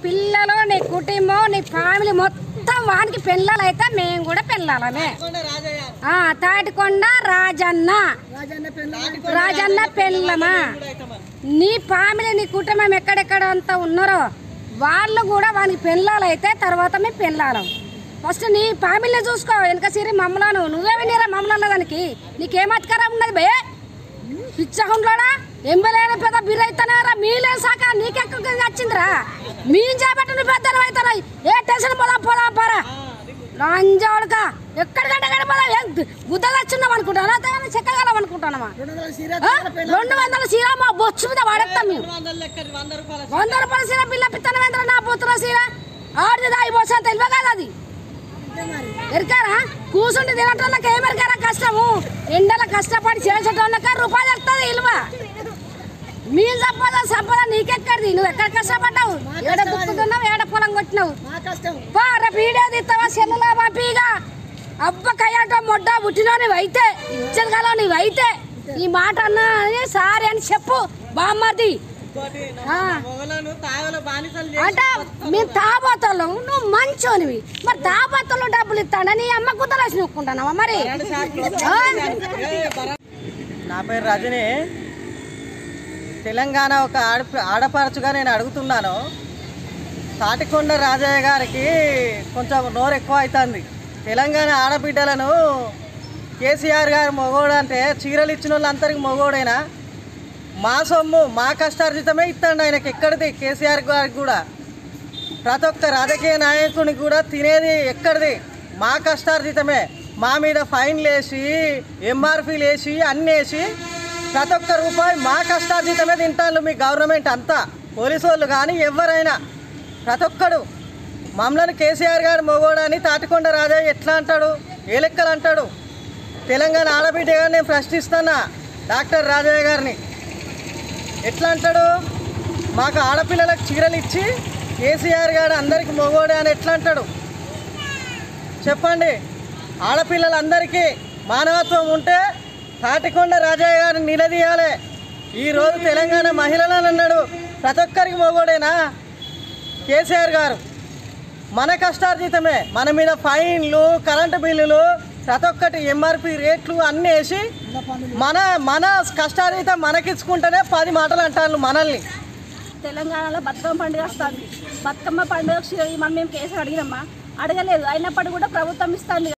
పిల్లలు నీ కుటుంబం నీ ఫ్యామిలీ మొత్తం వానికి పిల్లలు అయితే మేము కూడా పిల్లలమే ఆ, తాటికొండ రాజన్న రాజన్న పెళ్ళమా నీ ఫ్యామిలీ నీ కుటుంబం ఎక్కడెక్కడ అంతా ఉన్నారో వాళ్ళు కూడా వానికి పెళ్ళాలు అయితే తర్వాత మేము పెళ్ళాలం ఫస్ట్ నీ ఫ్యామిలీ చూసుకో వెనక సిరి మమ్మలను నువ్వే వినీరా మమ్మల్ని దానికి నీకేం అధికారం ఉన్నది బే పిచ్చకుండా ఎంబలేని పెద్ద బిర్రైతేనేరా మీలే సాక నీకెక్కడ వచ్చిందిరా మీ చేపట్టి నువ్వు పెద్దలు అవుతారా ఏ టెన్షన్ పోదాం పోదాం పోరా లంజాడుక ఎక్కడికంటే ఎక్కడ పోదాం ఏం గుద్దలు వచ్చిన్నాం అనుకుంటానా చెక్కగలం అనుకుంటానమా ఆ? రెండు వందల సీర మా బొచ్చు మీద వాడేస్తాం మేము వంద రూపాయల సీర పిల్ల పిత్తనవేంద్ర నా పుత్ర సీర ఆడిది దాయి పోసా తెలివ కాదు అది ఎరకారా కూర్చుంటే తినటోళ్ళకి ఏమెరకారా కష్టము ఎండల కష్టపడి చేసేటోళ్ళకి రూపాయలు వస్తుంది ఇలువ మీ సంపద సంపద నీకెక్కడిది నువ్వు ఎక్కడ కష్టపడ్డావు ఏడ గుర్తుకున్నావు ఏడ పొలం కొట్టినావు పా రేపు వీడియో తీస్తావా సెల్లులో పంపిగా అబ్బ కయ్యాటో మొడ్డ పుట్టినో నీవు అయితే ఇచ్చగల నీవు అయితే ఈ మాట అన్నా అని సారీ అని చెప్పు బామ్మది ఆ. అంటే మేము తాబోతలు నువ్వు మంచోనివి మరి తాబోతలు డబ్బులు ఇస్తాడా నీ అమ్మ కుదలేసి నొక్కుంటున్నావా మరి ఆ? నా పేరు రజని తెలంగాణ ఒక ఆడ ఆడపరచుగా నేను అడుగుతున్నాను తాటికొండ రాజయ్య గారికి కొంచెం నోరు ఎక్కువ అవుతుంది తెలంగాణ ఆడబిడ్డలను కేసీఆర్ గారు మొగోడు అంటే చీరలు ఇచ్చిన వాళ్ళందరికి మొగోడైనా మా సొమ్ము మా కష్టార్జితమే ఇస్తాడు ఆయనకి ఎక్కడిది కేసీఆర్ గారికి కూడా ప్రతి ఒక్క రాజకీయ నాయకునికి కూడా తినేది ఎక్కడిది మా కష్టార్జితమే మా మీద ఫైన్లు వేసి ఎంఆర్పీలు వేసి అన్నీ వేసి ప్రతి ఒక్క రూపాయి మా కష్టార్జితమే తింటారు మీ గవర్నమెంట్ అంతా పోలీసు వాళ్ళు కానీ ఎవరైనా ప్రతి ఒక్కడు మమ్మల్ని కేసీఆర్ గారు మొగోడని తాటికొండ రాజయ్య ఎట్లా అంటాడు ఏ లెక్కలు అంటాడు తెలంగాణ ఆడబిడ్డ గారిని నేను ప్రశ్నిస్తున్నా డాక్టర్ రాజయ్య గారిని ఎట్లా అంటాడు మాకు ఆడపిల్లలకు చీరలు ఇచ్చి కేసీఆర్ గారు అందరికి మొగోడే అని ఎట్లా అంటాడు చెప్పండి ఆడపిల్లలందరికీ మానవత్వం ఉంటే తాటికొండ రాజయ్య గారిని నిలదీయాలి ఈరోజు తెలంగాణ మహిళలను అన్నాడు ప్రతి ఒక్కరికి మొగోడేనా కేసీఆర్ గారు మన కష్టార్జితమే మన మీద ఫైన్లు కరెంటు బిల్లులు ప్రతి ఒక్కటి ఎంఆర్పి రేట్లు అన్నీ వేసి మన మన కష్టార్జితం మనకిచ్చుకుంటేనే పది మాటలు అంటారు మనల్ని తెలంగాణలో బతుకమ్మ పండుగ వస్తుంది బతుకమ్మ పండుగ మనం మేము కేసు అడిగినమ్మా అడగలేదు అయినప్పటికీ కూడా ప్రభుత్వం ఇస్తుంది